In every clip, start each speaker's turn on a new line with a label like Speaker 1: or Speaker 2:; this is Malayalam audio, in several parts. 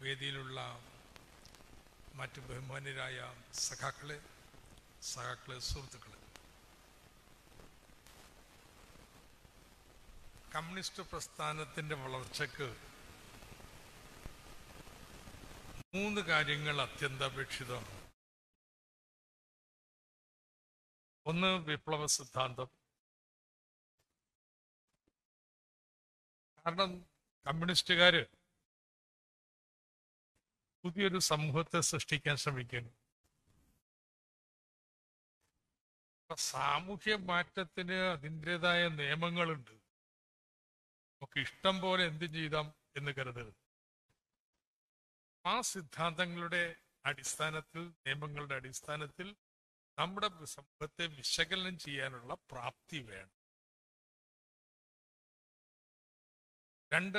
Speaker 1: വേദിയിലുള്ള മറ്റ് ബഹുമാന്യരായ സഖാക്കളെ സഖാക്കളെ സുഹൃത്തുക്കളെ കമ്മ്യൂണിസ്റ്റ് പ്രസ്ഥാനത്തിന്റെ വളർച്ചയ്ക്ക് മൂന്ന് കാര്യങ്ങൾ അത്യന്താപേക്ഷിതമാണ് ഒന്ന് വിപ്ലവ സിദ്ധാന്തം കാരണം കമ്മ്യൂണിസ്റ്റുകാര് പുതിയൊരു സമൂഹത്തെ സൃഷ്ടിക്കാൻ ശ്രമിക്കുന്നു അപ്പൊ സാമൂഹ്യ മാറ്റത്തിന് അതിൻ്റെതായ നിയമങ്ങളുണ്ട് നമുക്ക് ഇഷ്ടം പോലെ എന്ത് ചെയ്താം എന്ന് കരുതരുത് ആ സിദ്ധാന്തങ്ങളുടെ അടിസ്ഥാനത്തിൽ നിയമങ്ങളുടെ അടിസ്ഥാനത്തിൽ നമ്മുടെ സമൂഹത്തെ വിശകലനം ചെയ്യാനുള്ള പ്രാപ്തി വേണം രണ്ട്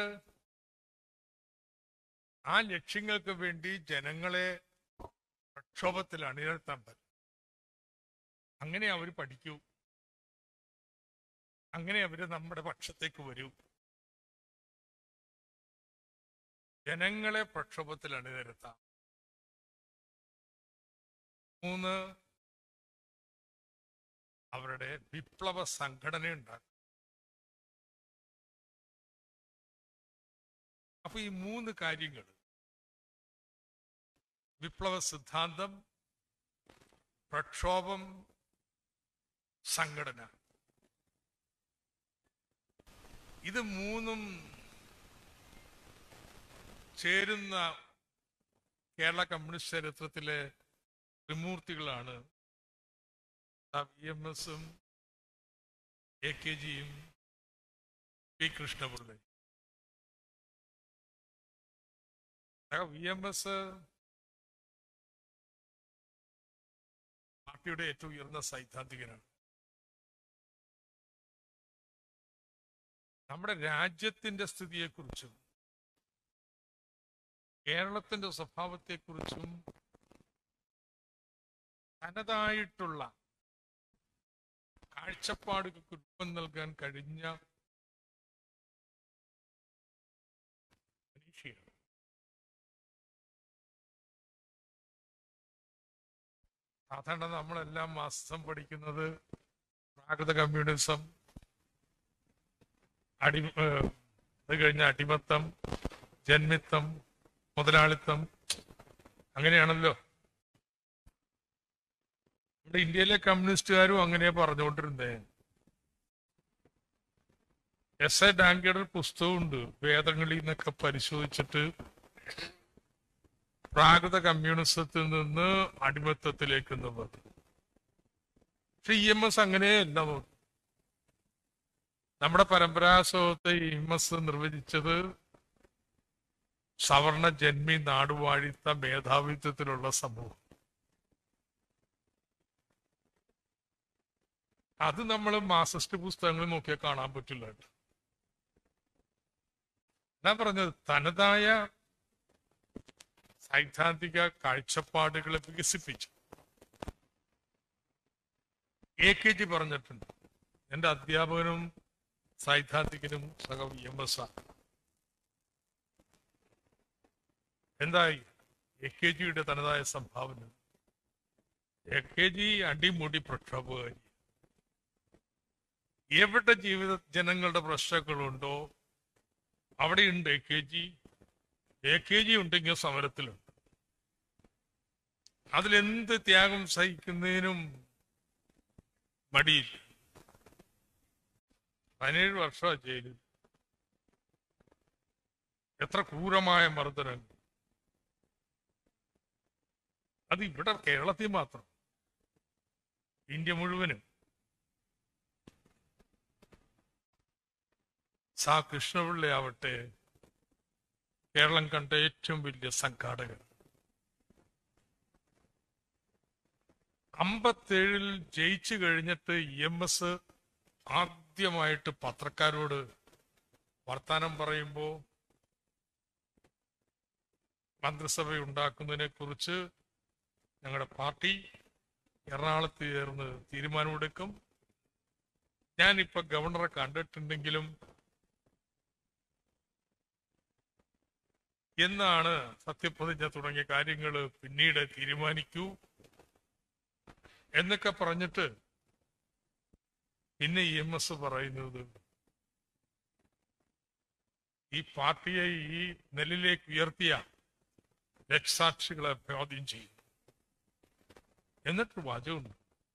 Speaker 1: ആ ലക്ഷ്യങ്ങൾക്ക് വേണ്ടി ജനങ്ങളെ പ്രക്ഷോഭത്തിൽ അണിനിരത്താൻ പറ്റും അങ്ങനെ അവർ പഠിക്കൂ അങ്ങനെ അവര് നമ്മുടെ പക്ഷത്തേക്ക് വരൂ ജനങ്ങളെ പ്രക്ഷോഭത്തിൽ അണിനിരത്താം മൂന്ന് അവരുടെ വിപ്ലവ സംഘടന ഉണ്ടാക്കും അപ്പൊ ഈ മൂന്ന് കാര്യങ്ങൾ വിപ്ലവ സിദ്ധാന്തം പ്രക്ഷോഭം സംഘടന ഇത് മൂന്നും ചേരുന്ന കേരള കമ്മ്യൂണിസ്റ്റ് ചരിത്രത്തിലെ ത്രിമൂർത്തികളാണ് വി എം എസും എ കെ ജിയും പി കൃഷ്ണപിള്ളയും വി എം എസ് പാർട്ടിയുടെ ഏറ്റവും ഉയർന്ന സൈദ്ധാന്തികനാണ് നമ്മുടെ രാജ്യത്തിന്റെ സ്ഥിതിയെക്കുറിച്ചും കേരളത്തിന്റെ സ്വഭാവത്തെക്കുറിച്ചും തനതായിട്ടുള്ള കാഴ്ചപ്പാടുകൾക്ക് രൂപം നൽകാൻ കഴിഞ്ഞ മനുഷ്യയാണ് സാധാരണ നമ്മളെല്ലാം മാസം പഠിക്കുന്നത് പ്രാകൃത കമ്മ്യൂണിസം അടി ഏഹ്, അത് കഴിഞ്ഞ അടിമത്തം ജന്മിത്തം മുതലാളിത്തം അങ്ങനെയാണല്ലോ നമ്മുടെ ഇന്ത്യയിലെ കമ്മ്യൂണിസ്റ്റുകാരും അങ്ങനെ പറഞ്ഞുകൊണ്ടിരുന്നേ എസ് എ ഡാങ്കയുടെ ഒരു പുസ്തകമുണ്ട് വേദങ്ങളിൽ നിന്നൊക്കെ പരിശോധിച്ചിട്ട് പ്രാകൃത കമ്മ്യൂണിസത്തിൽ നിന്ന് അടിമത്തത്തിലേക്ക് എന്നുള്ളത് പക്ഷെ ഇ എം എസ് അങ്ങനെയല്ല നോക്കി നമ്മുടെ പരമ്പരാസ്വത്തെ ഇ എം എസ് നിർവചിച്ചത് സവർണ ജന്മി നാടുവാഴിത്ത മേധാവിത്വത്തിലുള്ള സമൂഹം അത് നമ്മൾ മാർസിസ്റ്റ് പുസ്തകങ്ങളിൽ നോക്കിയാൽ കാണാൻ പറ്റില്ല കേട്ടോ. ഞാൻ പറഞ്ഞത് തനതായ സൈദ്ധാന്തിക കാഴ്ചപ്പാടുകളെ വികസിപ്പിച്ചു എ കെ ജി പറഞ്ഞിട്ടുണ്ട് എന്റെ അധ്യാപകനും സൈദ്ധാന്തികനും സഹ വി എം എസ് ആണ് എന്തായി എ കെ ജിയുടെ തനതായ സംഭാവന എ കെ ജി അടിമുടി പ്രക്ഷോഭകാരി എവിടെ ജീവിത ജനങ്ങളുടെ പ്രശ്നങ്ങളുണ്ടോ അവിടെയുണ്ട് A K G A K G ഉണ്ടെങ്കിൽ സമരത്തിലുണ്ട് അതിലെന്ത് ത്യാഗം സഹിക്കുന്നതിനും മടിയില്ല പതിനേഴ് വർഷമാണ് ജയിലിൽ എത്ര ക്രൂരമായ മർദ്ദനങ്ങൾ അത് ഇവിടെ കേരളത്തിൽ മാത്രം ഇന്ത്യ മുഴുവനും സാ കൃഷ്ണപിള്ളയാവട്ടെ കേരളം കണ്ട ഏറ്റവും വലിയ സംഘാടകൻ അമ്പത്തേഴിൽ ജയിച്ചു കഴിഞ്ഞിട്ട് ഇ എം എസ് ആദ്യമായിട്ട് പത്രക്കാരോട് വർത്താനം പറയുമ്പോൾ മന്ത്രിസഭ ഉണ്ടാക്കുന്നതിനെ കുറിച്ച് ഞങ്ങളുടെ പാർട്ടി എറണാകുളത്ത് ചേർന്ന് തീരുമാനമെടുക്കും ഞാനിപ്പോ ഗവർണറെ കണ്ടിട്ടുണ്ടെങ്കിലും എന്നാണ് സത്യപ്രതിജ്ഞ തുടങ്ങിയ കാര്യങ്ങൾ പിന്നീട് തീരുമാനിക്കൂ എന്നൊക്കെ പറഞ്ഞിട്ട് പിന്നെ ഇ എം എസ് പറയുന്നത് ഈ പാർട്ടിയെ ഈ നെല്ലിലേക്ക് ഉയർത്തിയ രക്സാക്ഷികളെ അഭിവാദ്യം ചെയ്യും എന്നിട്ട് വാചകമുണ്ട്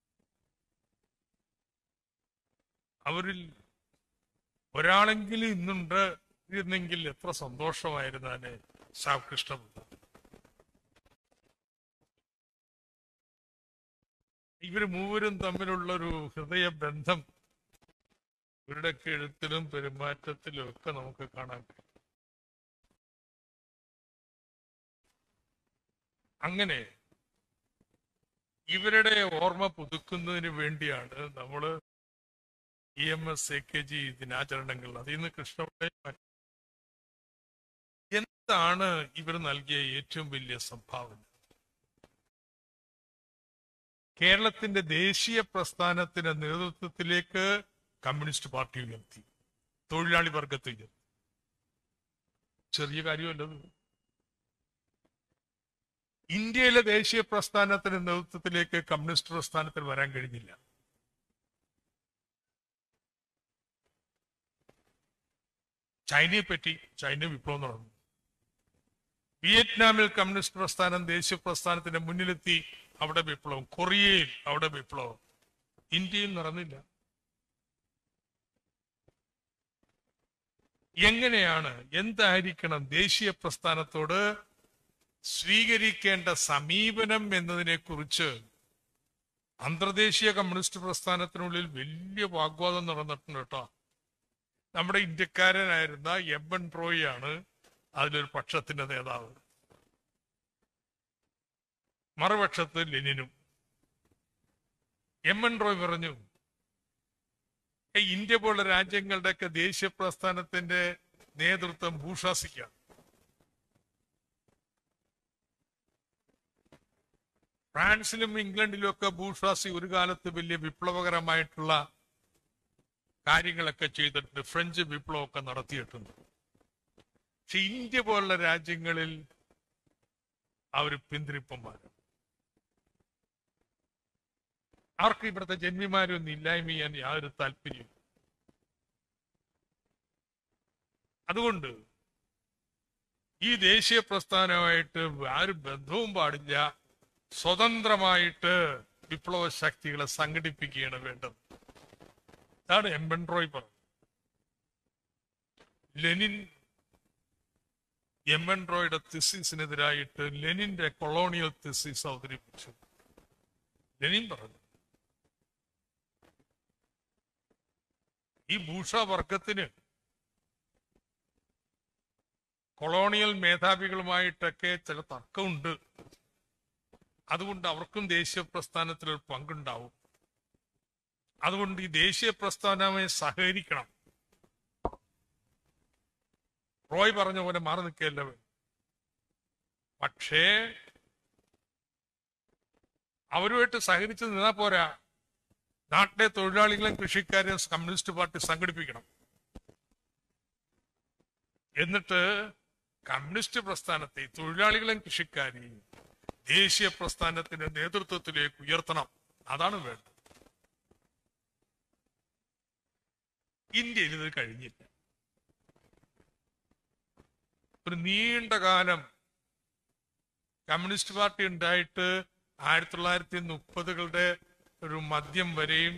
Speaker 1: അവരിൽ ഒരാളെങ്കിലും ഇന്നുണ്ട് ഇരുന്നെങ്കിൽ എത്ര സന്തോഷമായിരുന്നാണ് സാവ് കൃഷ്ണപിള്ള ഇവര് മൂവരും തമ്മിലുള്ള ഒരു ഹൃദയ ബന്ധം ഇവരുടെയൊക്കെ എഴുത്തിലും പെരുമാറ്റത്തിലും ഒക്കെ നമുക്ക് കാണാൻ കഴിയും അങ്ങനെ ഇവരുടെ ഓർമ്മ പുതുക്കുന്നതിന് വേണ്ടിയാണ് നമ്മൾ E M S A K G ദിനാചരണങ്ങൾ അതിൽ നിന്ന് കൃഷ്ണപിള്ള എന്താണ് ഇവർ നൽകിയ ഏറ്റവും വലിയ സംഭാവന കേരളത്തിന്റെ ദേശീയ പ്രസ്ഥാനത്തിന്റെ നേതൃത്വത്തിലേക്ക് കമ്മ്യൂണിസ്റ്റ് പാർട്ടി ഉയർത്തി തൊഴിലാളി വർഗത്തെ ഉയർത്തി ചെറിയ കാര്യമല്ലത് ഇന്ത്യയിലെ ദേശീയ പ്രസ്ഥാനത്തിന്റെ നേതൃത്വത്തിലേക്ക് കമ്മ്യൂണിസ്റ്റ് പ്രസ്ഥാനത്തിന് വരാൻ കഴിഞ്ഞില്ല ചൈനയെ പറ്റി ചൈന വിപ്ലവം നടന്നു വിയറ്റ്നാമിൽ കമ്മ്യൂണിസ്റ്റ് പ്രസ്ഥാനം ദേശീയ പ്രസ്ഥാനത്തിന്റെ മുന്നിലെത്തി അവിടെ വിപ്ലവം കൊറിയയിൽ അവിടെ വിപ്ലവം ഇന്ത്യയിൽ നടന്നില്ല എങ്ങനെയാണ് എന്തായിരിക്കണം ദേശീയ പ്രസ്ഥാനത്തോട് സ്വീകരിക്കേണ്ട സമീപനം എന്നതിനെ കുറിച്ച് അന്തർദേശീയ കമ്മ്യൂണിസ്റ്റ് പ്രസ്ഥാനത്തിനുള്ളിൽ വലിയ വാഗ്വാദം നടന്നിട്ടുണ്ട് കേട്ടോ നമ്മുടെ ഇന്ത്യക്കാരനായിരുന്ന എം എൻ റോയിയാണ് അതിലൊരു പക്ഷത്തിന്റെ നേതാവ് മറുപക്ഷത്ത് ലെനിനും എം എൻ റോയ് പറഞ്ഞു "ഏയ് ഇന്ത്യ പോലുള്ള രാജ്യങ്ങളുടെയൊക്കെ ദേശീയ പ്രസ്ഥാനത്തിന്റെ നേതൃത്വം ഭൂഷാസിക്കാണ് ഫ്രാൻസിലും ഇംഗ്ലണ്ടിലും ഒക്കെ ഭൂഷാസി ഒരു കാലത്ത് വലിയ വിപ്ലവകരമായിട്ടുള്ള കാര്യങ്ങളൊക്കെ ചെയ്തിട്ടുണ്ട് ഫ്രഞ്ച് വിപ്ലവമൊക്കെ നടത്തിയിട്ടുണ്ട് പക്ഷെ ഇന്ത്യ പോലുള്ള രാജ്യങ്ങളിൽ അവർ പിന്തിരിപ്പന്മാരാണ് ആർക്കും ഇവിടുത്തെ ജന്മിമാരൊന്നും ഇല്ലായ്മ ചെയ്യാൻ യാതൊരു താല്പര്യവും അതുകൊണ്ട് ഈ ദേശീയ പ്രസ്ഥാനമായിട്ട് ആരും ബന്ധവും പാടില്ല സ്വതന്ത്രമായിട്ട് വിപ്ലവ ശക്തികളെ സംഘടിപ്പിക്കുകയാണ് വേണ്ടത് അതാണ് എം എൻ റോയ് പറഞ്ഞത് ലെനിൻ എം എൻ റോയുടെ തിസിസിനെതിരായിട്ട് ലെനിന്റെ കൊളോണിയൽ തിസിസ് അവതരിപ്പിച്ചു ലെനിൻ പറഞ്ഞു ഈ ഭൂഷ വർഗത്തിന് കൊളോണിയൽ മേധാവികളുമായിട്ടൊക്കെ ചില തർക്കമുണ്ട് അതുകൊണ്ട് അവർക്കും ദേശീയ പ്രസ്ഥാനത്തിൽ ഒരു പങ്കുണ്ടാവും അതുകൊണ്ട് ഈ ദേശീയ പ്രസ്ഥാനമായി സഹകരിക്കണം റോയ് പറഞ്ഞ പോലെ മാറി നിൽക്കുകയല്ല വേണ്ടത്. പക്ഷേ അവരുമായിട്ട് സഹകരിച്ച് നിന്നാ പോരാ നാട്ടിലെ തൊഴിലാളികളെയും കൃഷിക്കാരെയും കമ്മ്യൂണിസ്റ്റ് പാർട്ടി സംഘടിപ്പിക്കണം എന്നിട്ട് കമ്മ്യൂണിസ്റ്റ് പ്രസ്ഥാനത്തെ തൊഴിലാളികളെയും കൃഷിക്കാരെയും ദേശീയ പ്രസ്ഥാനത്തിന്റെ നേതൃത്വത്തിലേക്ക് ഉയർത്തണം അതാണ് വേണ്ടത് ഇന്ത്യയിൽ ഇത് കഴിഞ്ഞില്ല ഒരു നീണ്ട കാലം കമ്മ്യൂണിസ്റ്റ് പാർട്ടി ഉണ്ടായിട്ട് ആയിരത്തി തൊള്ളായിരത്തി മുപ്പതുകളുടെ ഒരു മദ്യം വരെയും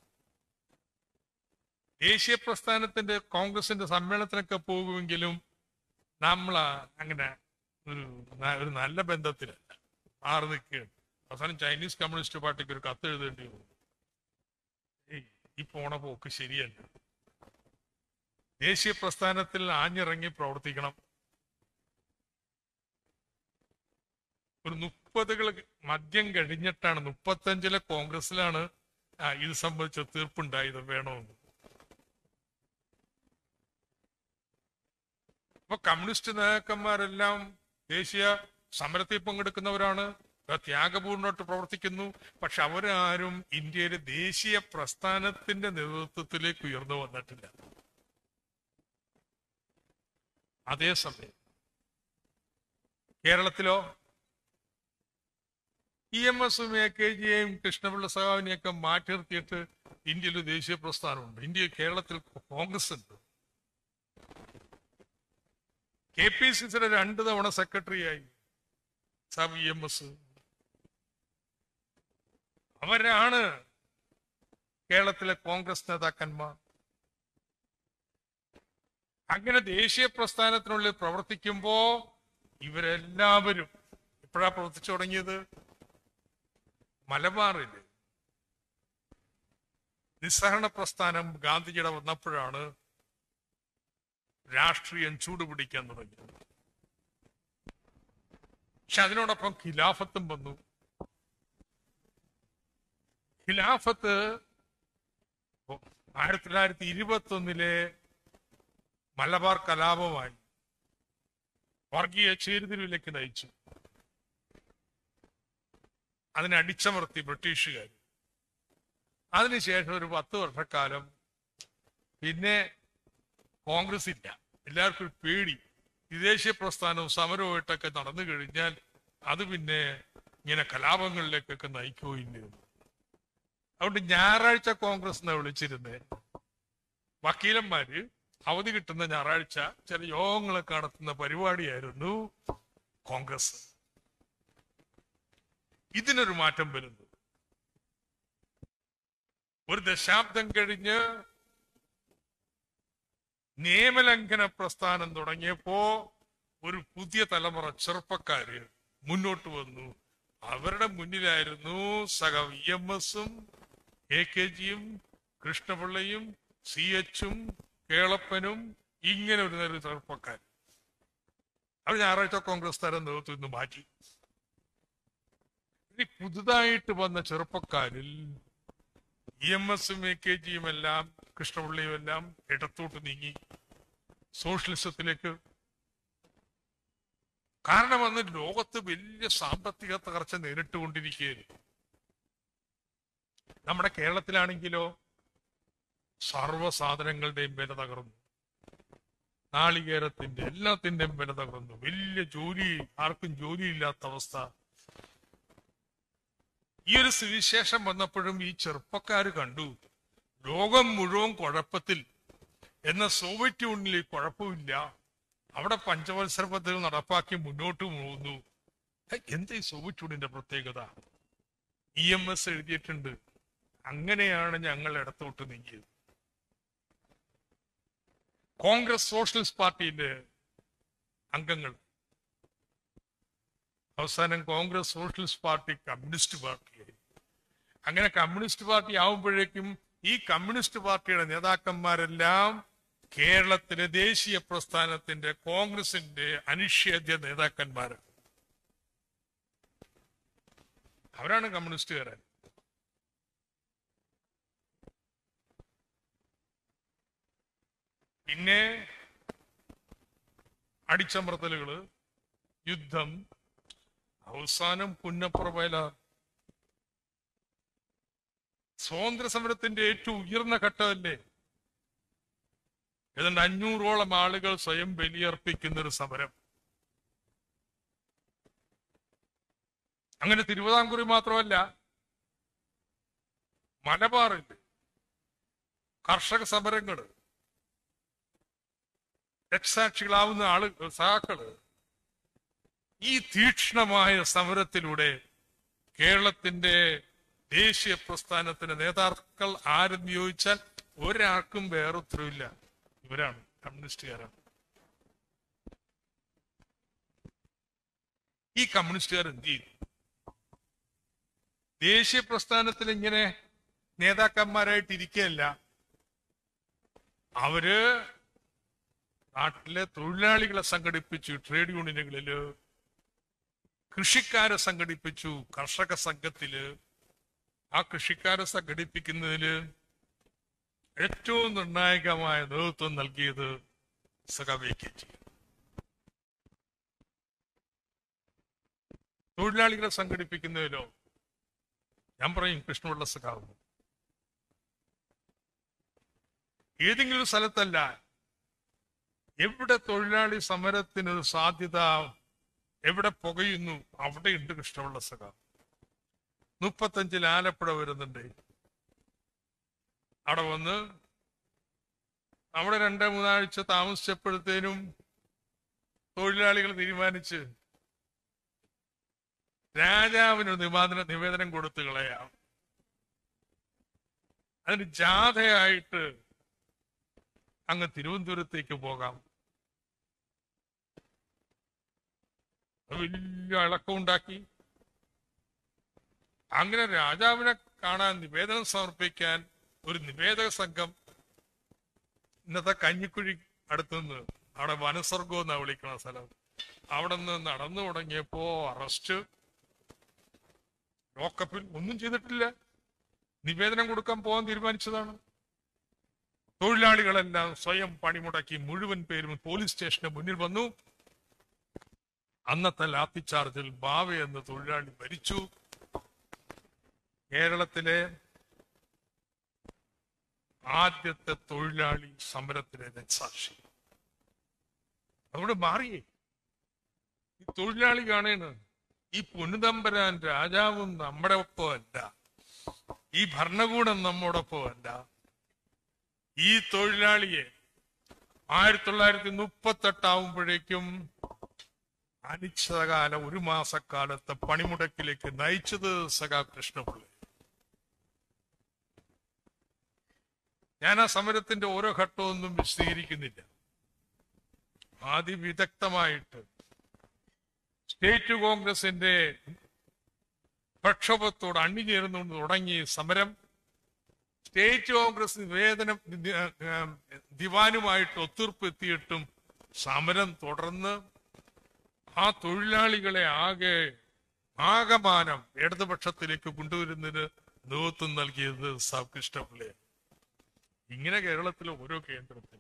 Speaker 1: ദേശീയ പ്രസ്ഥാനത്തിന്റെ കോൺഗ്രസിന്റെ സമ്മേളനത്തിനൊക്കെ പോകുമെങ്കിലും നമ്മൾ അങ്ങനെ ഒരു ന- ഒരു നല്ല ബന്ധത്തിലല്ല മാറി നിൽക്കുകയാണ് അവസാനം ചൈനീസ് കമ്മ്യൂണിസ്റ്റ് പാർട്ടിക്ക് ഒരു കത്ത് എഴുതേണ്ടി വന്നു ഏയ് ഈ പോണ പോക്ക് ശരിയല്ല ദേശീയ പ്രസ്ഥാനത്തിൽ ആഞ്ഞിറങ്ങി പ്രവർത്തിക്കണം ഒരു മുപ്പതുകൾ മദ്യം കഴിഞ്ഞിട്ടാണ് മുപ്പത്തഞ്ചിലെ കോൺഗ്രസിലാണ് ആ, ഇത് സംബന്ധിച്ച തീർപ്പുണ്ടായത് വേണമെന്ന് അപ്പൊ കമ്മ്യൂണിസ്റ്റ് നേതാക്കന്മാരെല്ലാം ദേശീയ സമരത്തിൽ പങ്കെടുക്കുന്നവരാണ് അവർ ത്യാഗപൂർണ്ണമായിട്ട് പ്രവർത്തിക്കുന്നു പക്ഷെ അവരാരും ഇന്ത്യയിലെ ദേശീയ പ്രസ്ഥാനത്തിന്റെ നേതൃത്വത്തിലേക്ക് ഉയർന്നു വന്നിട്ടില്ല അതേസമയം കേരളത്തിലോ ഇ എം എസും എ കെ ജിയെയും കൃഷ്ണപിള്ള സഹാവിനെയൊക്കെ മാറ്റി നിർത്തിയിട്ട് ഇന്ത്യയിൽ ഒരു ദേശീയ പ്രസ്ഥാനമുണ്ട് ഇന്ത്യ കേരളത്തിൽ കോൺഗ്രസ് ഉണ്ട് കെ പി സി സിയുടെ രണ്ട് തവണ സെക്രട്ടറിയായി സബ് ഇ എം എസ് അവരാണ് കേരളത്തിലെ കോൺഗ്രസ് നേതാക്കന്മാർ അങ്ങനെ ദേശീയ പ്രസ്ഥാനത്തിനുള്ളിൽ പ്രവർത്തിക്കുമ്പോ ഇവരെല്ലാവരും എപ്പോഴാ പ്രവർത്തിച്ചു തുടങ്ങിയത് മലബാറില് നിസ്സഹരണ പ്രസ്ഥാനം ഗാന്ധിജിയുടെ വന്നപ്പോഴാണ് രാഷ്ട്രീയം ചൂടുപിടിക്കാൻ തുടങ്ങിയത് പക്ഷെ അതിനോടൊപ്പം ഖിലാഫത്തും വന്നു ഖിലാഫത്ത് ആയിരത്തി തൊള്ളായിരത്തി ഇരുപത്തി ഒന്നിലെ മലബാർ കലാപമായി വർഗീയ ചേരിതിരിവിലേക്ക് നയിച്ചു അതിനെ അടിച്ചമർത്തി ബ്രിട്ടീഷുകാർ അതിനുശേഷം ഒരു പത്ത് വർഷക്കാലം പിന്നെ കോൺഗ്രസ് ഇല്ല എല്ലാവർക്കും ഒരു പേടി വിദേശീയ പ്രസ്ഥാനവും സമരവുമായിട്ടൊക്കെ നടന്നു കഴിഞ്ഞാൽ അത് പിന്നെ ഇങ്ങനെ കലാപങ്ങളിലേക്കൊക്കെ നയിക്കുകയില്ല അതുകൊണ്ട് ഞായറാഴ്ച കോൺഗ്രസ് എന്നാ വിളിച്ചിരുന്നേ വക്കീലന്മാര് അവധി കിട്ടുന്ന ഞായറാഴ്ച ചില യോഗങ്ങളൊക്കെ നടത്തുന്ന പരിപാടിയായിരുന്നു കോൺഗ്രസ് ഇതിനൊരു മാറ്റം വരുന്നു ഒരു ദശാബ്ദം കഴിഞ്ഞ് നിയമലംഘന പ്രസ്ഥാനം തുടങ്ങിയപ്പോ ഒരു പുതിയ തലമുറ ചെറുപ്പക്കാര് മുന്നോട്ട് വന്നു അവരുടെ മുന്നിലായിരുന്നു സഹ ഇ എം എസും എ കെ ജിയും കൃഷ്ണപിള്ളയും സി എച്ചും കേളപ്പനും ഇങ്ങനെ ഒരു നേരം ചെറുപ്പക്കാർ അവർ ഞായറാഴ്ച കോൺഗ്രസ് തരം നേതൃത്വം ഇന്ന് മാറ്റി ഇനി പുതുതായിട്ട് വന്ന ചെറുപ്പക്കാരിൽ ഇ എം എസും എ കെ ജിയും എല്ലാം കൃഷ്ണപിള്ളിയും എല്ലാം ഇടത്തോട്ട് നീങ്ങി സോഷ്യലിസത്തിലേക്ക് കാരണം അന്ന് ലോകത്ത് വലിയ സാമ്പത്തിക തകർച്ച നേരിട്ടുകൊണ്ടിരിക്കുകയായിരുന്നു നമ്മുടെ കേരളത്തിലാണെങ്കിലോ സർവ്വ സാധനങ്ങളുടെയും വില തകർന്നു നാളികേരത്തിന്റെ എല്ലാത്തിന്റെയും വില തകർന്നു വലിയ ജോലി ആർക്കും ജോലിയില്ലാത്ത അവസ്ഥ ഈ ഒരു സ്ഥിതിവിശേഷം വന്നപ്പോഴും ഈ ചെറുപ്പക്കാർ കണ്ടു ലോകം മുഴുവൻ കുഴപ്പത്തിൽ എന്ന സോവിയറ്റ് യൂണിയനിൽ കുഴപ്പമില്ല അവിടെ പഞ്ചവത്സര പദ്ധതി നടപ്പാക്കി മുന്നോട്ട് പോകുന്നു ഹേ, എന്താ ഈ സോവിയറ്റ് യൂണിയന്റെ പ്രത്യേകത ഇ എം എസ് എഴുതിയിട്ടുണ്ട് അങ്ങനെയാണ് ഞങ്ങൾ ഇടത്തോട്ട് നീങ്ങിയത് കോൺഗ്രസ് സോഷ്യലിസ്റ്റ് പാർട്ടിയിലെ അംഗങ്ങൾ അവസാനം കോൺഗ്രസ് സോഷ്യലിസ്റ്റ് പാർട്ടി കമ്മ്യൂണിസ്റ്റ് പാർട്ടിയായി അങ്ങനെ കമ്മ്യൂണിസ്റ്റ് പാർട്ടി ആവുമ്പോഴേക്കും ഈ കമ്മ്യൂണിസ്റ്റ് പാർട്ടിയുടെ നേതാക്കന്മാരെല്ലാം കേരളത്തിലെ ദേശീയ പ്രസ്ഥാനത്തിന്റെ കോൺഗ്രസിന്റെ അനിഷേധ്യ നേതാക്കന്മാർ അവരാണ് കമ്മ്യൂണിസ്റ്റുകാരൻ പിന്നെ അടിച്ചമർത്തലുകള് യുദ്ധം അവസാനം പുന്നപ്രവയല സ്വാതന്ത്ര്യ സമരത്തിന്റെ ഏറ്റവും ഉയർന്ന ഘട്ടമല്ലേ ഏതാണ്ട് അഞ്ഞൂറോളം ആളുകൾ സ്വയം ബലിയർപ്പിക്കുന്ന ഒരു സമരം അങ്ങനെ തിരുവിതാംകൂറിൽ മാത്രമല്ല മലബാറിൽ കർഷക സമരങ്ങള് രക്തസാക്ഷികളാവുന്ന ആളുകൾ സഹാക്കള് ഈ തീക്ഷ്ണമായ സമരത്തിലൂടെ കേരളത്തിന്റെ ദേശീയ പ്രസ്ഥാനത്തിന്റെ നേതാക്കൾ ആരെന്ന് ചോദിച്ചാൽ ഒരാൾക്കും വേറെ ഉത്തരവില്ല ഇവരാണ് കമ്മ്യൂണിസ്റ്റുകാരാണ് ഈ കമ്മ്യൂണിസ്റ്റുകാർ എന്ത് ചെയ്തു ദേശീയ പ്രസ്ഥാനത്തിൽ ഇങ്ങനെ നേതാക്കന്മാരായിട്ട് ഇരിക്കുകയല്ല അവര് നാട്ടിലെ തൊഴിലാളികളെ സംഘടിപ്പിച്ചു ട്രേഡ് യൂണിയനുകളില് കൃഷിക്കാരെ സംഘടിപ്പിച്ചു കർഷക സംഘത്തില് ആ കൃഷിക്കാരെ സംഘടിപ്പിക്കുന്നതില് ഏറ്റവും നിർണായകമായ നേതൃത്വം നൽകിയത് സഖാവേക്കി തൊഴിലാളികളെ സംഘടിപ്പിക്കുന്നതിലോ ഞാൻ പറയും കൃഷ്ണപിള്ള സഖാവ് ഏതെങ്കിലും ഒരു സ്ഥലത്തല്ല എവിടെ തൊഴിലാളി സമരത്തിന് ഒരു സാധ്യത എവിടെ പുകയുന്നു അവിടെയുണ്ട് കൃഷ്ണപിള്ള സഖ മുപ്പത്തഞ്ചിൽ ആലപ്പുഴ വരുന്നുണ്ട് അവിടെ വന്ന് അവിടെ രണ്ട് മൂന്നാഴ്ച താമസിച്ചപ്പോഴത്തേനും തൊഴിലാളികൾ തീരുമാനിച്ച് രാജാവിന് നിവാദന നിവേദനം കൊടുത്തു കളയാം അതിന് ജാഥയായിട്ട് അങ്ങ് തിരുവനന്തപുരത്തേക്ക് പോകാം അത് വലിയ ഇളക്കമുണ്ടാക്കി അങ്ങനെ രാജാവിനെ കാണാൻ നിവേദനം സമർപ്പിക്കാൻ ഒരു നിവേദക സംഘം ഇന്നത്തെ കഞ്ഞിക്കുഴി അടുത്തുനിന്ന് അവിടെ വനസ്വർഗം എന്നാ വിളിക്കണ സ്ഥലം അവിടെ നിന്ന് നടന്നു തുടങ്ങിയപ്പോ അറസ്റ്റ് ലോക്കപ്പിൽ ഒന്നും ചെയ്തിട്ടില്ല നിവേദനം കൊടുക്കാൻ പോകാൻ തീരുമാനിച്ചതാണ് തൊഴിലാളികളെല്ലാം സ്വയം പണിമുടക്കി മുഴുവൻ പേരും പോലീസ് സ്റ്റേഷന് മുന്നിൽ വന്നു അന്നത്തെ ലാത്തി ചാർജിൽ ബാവ എന്ന തൊഴിലാളി മരിച്ചു കേരളത്തിലെ ആദ്യത്തെ തൊഴിലാളി സമരത്തിലെ രക്സാക്ഷി അവിടെ മാറിയേ ഈ തൊഴിലാളി കാണേണ് ഈ പൊന്നുതമ്പരാൻ രാജാവും നമ്മുടെ ഒപ്പമല്ല ഈ ഭരണകൂടം നമ്മോടൊപ്പമല്ല ഈ തൊഴിലാളിയെ ആയിരത്തി തൊള്ളായിരത്തി മുപ്പത്തെട്ട് ആവുമ്പോഴേക്കും അനിശ്ചിതകാല ഒരു മാസക്കാലത്തെ പണിമുടക്കിലേക്ക് നയിച്ചത് സഖാ കൃഷ്ണപിള്ളി ഞാൻ ആ സമരത്തിന്റെ ഓരോ ഘട്ടമൊന്നും വിശദീകരിക്കുന്നില്ല അതിവിദഗ്ധമായിട്ട് സ്റ്റേറ്റ് കോൺഗ്രസിന്റെ പ്രക്ഷോഭത്തോട് അണിചേർന്നുകൊണ്ട് തുടങ്ങിയ സമരം സ്റ്റേറ്റ് കോൺഗ്രസ് നിവേദനം ദി- ആ, ദിവാനുമായിട്ട് ഒത്തീർപ്പ് എത്തിയിട്ടും സമരം തുടർന്ന് ആ തൊഴിലാളികളെ ആകെ ആകമാനം ഇടതുപക്ഷത്തിലേക്ക് കൊണ്ടുവരുന്നതിന് നേതൃത്വം നൽകിയത് സാബ് കൃഷ്ണപിള്ളയാണ് ഇങ്ങനെ കേരളത്തിലെ ഓരോ കേന്ദ്രത്തിൽ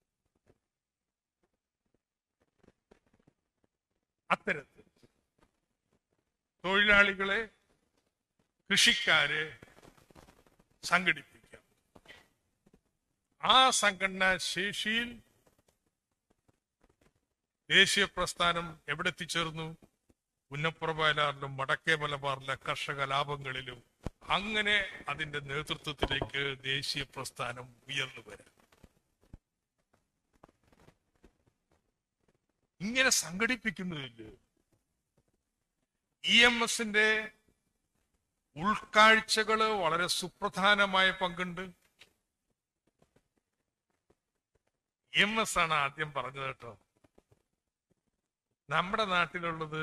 Speaker 1: അത്തരത്തിൽ തൊഴിലാളികളെ കൃഷിക്കാരെ സംഘടിപ്പിക്കാം ആ സംഘടനാ ശേഷിയിൽ ദേശീയ പ്രസ്ഥാനം എവിടെ എത്തിച്ചേർന്നു പുന്നപ്രവയലാറിലും വടക്കേ മലബാറിലെ കർഷക ലാഭങ്ങളിലും അങ്ങനെ അതിന്റെ നേതൃത്വത്തിലേക്ക് ദേശീയ പ്രസ്ഥാനം ഉയർന്നു വരാം ഇങ്ങനെ സംഘടിപ്പിക്കുന്നതില് ഇ എം എസിന്റെ ഉൾക്കാഴ്ചകള് വളരെ സുപ്രധാനമായ പങ്കുണ്ട് എം എസ് ആണ് ആദ്യം പറഞ്ഞത് കേട്ടോ നമ്മുടെ നാട്ടിലുള്ളത്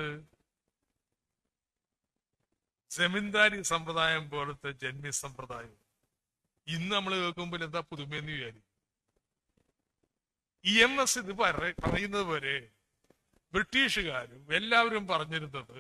Speaker 1: ജമീന്ദാരി സമ്പ്രദായം പോലത്തെ ജന്മി സമ്പ്രദായം ഇന്ന് നമ്മൾ കേൾക്കുമ്പോൾ എന്താ പുതുമയെന്ന് വിചാരിക്കും ഇ എം എസ് ഇത് പറ- പറയുന്നത് വരെ ബ്രിട്ടീഷുകാരും എല്ലാവരും പറഞ്ഞിരുന്നത്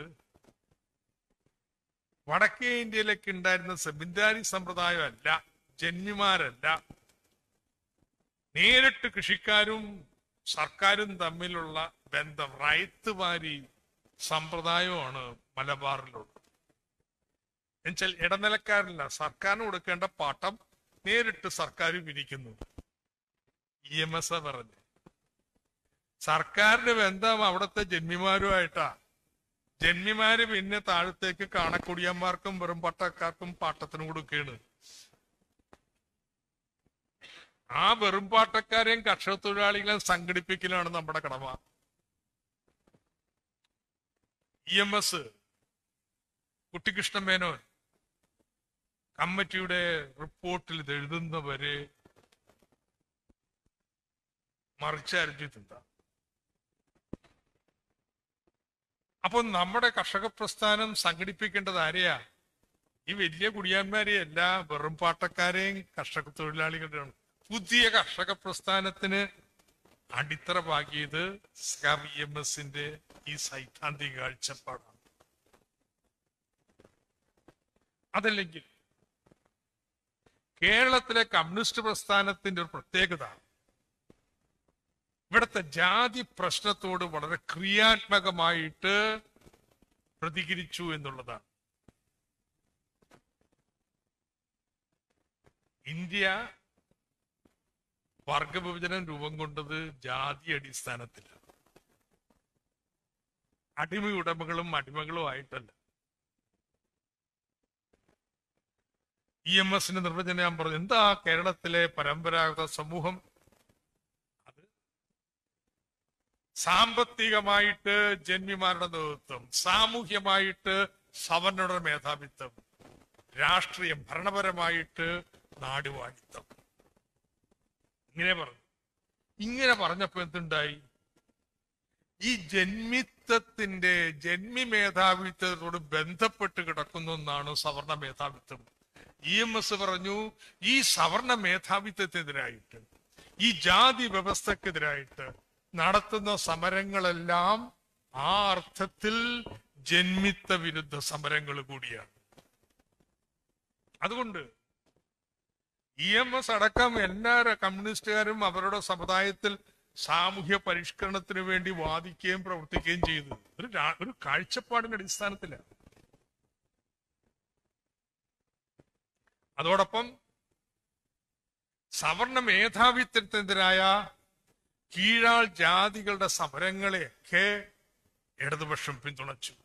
Speaker 1: വടക്കേ ഇന്ത്യയിലൊക്കെ ഉണ്ടായിരുന്ന സെമിന്ദാരി സമ്പ്രദായമല്ല ജന്മിമാരല്ല നേരിട്ട് കൃഷിക്കാരും സർക്കാരും തമ്മിലുള്ള ബന്ധം റൈത്തുമാരി സമ്പ്രദായമാണ് മലബാറിലുള്ളത് എന്നുവെച്ചാൽ ഇടനിലക്കാരില്ല സർക്കാരിന് കൊടുക്കേണ്ട പാട്ടം നേരിട്ട് സർക്കാർ പിരിക്കുന്നു ഇ എം എസ് പറഞ്ഞു സർക്കാരിന്റെ ബന്ധം അവിടുത്തെ ജന്മിമാരുമായിട്ടാ ജന്മിമാര് പിന്നെ താഴത്തേക്ക് കാണക്കുടിയന്മാർക്കും വെറും പട്ടക്കാർക്കും പാട്ടത്തിന് കൊടുക്കുകയാണ് ആ വെറും പാട്ടക്കാരെയും കർഷക തൊഴിലാളികളെയും സംഘടിപ്പിക്കലാണ് നമ്മുടെ കടമ E M S Kuttikrishnan Menon കമ്മിറ്റിയുടെ റിപ്പോർട്ടിൽ ഇത് എഴുതുന്നവരെ മറിച്ചരച്ചിട്ടുണ്ട് അപ്പൊ നമ്മുടെ കർഷക പ്രസ്ഥാനം സംഘടിപ്പിക്കേണ്ടത് ആരെയാ ഈ വലിയ കുടിയാന്മാരെയല്ല വെറും പാട്ടക്കാരെയും കർഷക തൊഴിലാളികളുടെയാണ് പുതിയ കർഷക പ്രസ്ഥാനത്തിന് അടിത്തറ പാകിയത് സ്കാബ് ഇ എം എസിന്റെ ഈ സൈദ്ധാന്തിക കാഴ്ചപ്പാടാണ് അതല്ലെങ്കിൽ കേരളത്തിലെ കമ്മ്യൂണിസ്റ്റ് പ്രസ്ഥാനത്തിന്റെ ഒരു പ്രത്യേകത ഇവിടുത്തെ ജാതി പ്രശ്നത്തോട് വളരെ ക്രിയാത്മകമായിട്ട് പ്രതികരിച്ചു എന്നുള്ളതാണ് ഇന്ത്യ വർഗവിഭജനം രൂപം കൊണ്ടത് ജാതി അടിസ്ഥാനത്തിലാണ് അടിമ ഉടമകളും അടിമകളും ആയിട്ടല്ല ഇ എം എസിന്റെ നിർവചനം ഞാൻ പറഞ്ഞു എന്താ കേരളത്തിലെ പരമ്പരാഗത സമൂഹം അത് സാമ്പത്തികമായിട്ട് ജന്മിമാരുടെ നേതൃത്വം സാമൂഹ്യമായിട്ട് സവർണരുടെ മേധാവിത്വം രാഷ്ട്രീയം ഭരണപരമായിട്ട് നാടുവാണിത്വം ഇങ്ങനെ പറഞ്ഞു ഇങ്ങനെ പറഞ്ഞപ്പോ എന്തുണ്ടായി ഈ ജന്മിത്വത്തിന്റെ ജന്മി മേധാവിത്വത്തോട് ബന്ധപ്പെട്ട് കിടക്കുന്ന ഒന്നാണ് സവർണ മേധാവിത്വം ഇ എം എസ് പറഞ്ഞു ഈ സവർണ മേധാവിത്വത്തിനെതിരായിട്ട് ഈ ജാതി വ്യവസ്ഥക്കെതിരായിട്ട് നടത്തുന്ന സമരങ്ങളെല്ലാം ആ അർത്ഥത്തിൽ ജന്മിത്വ വിരുദ്ധ സമരങ്ങൾ കൂടിയാണ് അതുകൊണ്ട് ഇ എം എസ് അടക്കം എല്ലാ കമ്മ്യൂണിസ്റ്റുകാരും അവരുടെ സമുദായത്തിൽ സാമൂഹ്യ പരിഷ്കരണത്തിന് വേണ്ടി വാദിക്കുകയും പ്രവർത്തിക്കുകയും ചെയ്തു ഒരു രാ- ഒരു കാഴ്ചപ്പാടിന്റെ അടിസ്ഥാനത്തിലാണ് അതോടൊപ്പം സവർണ മേധാവിത്വത്തിനെതിരായ കീഴാൾ ജാതികളുടെ സമരങ്ങളെയൊക്കെ ഇടതുപക്ഷം പിന്തുണച്ചു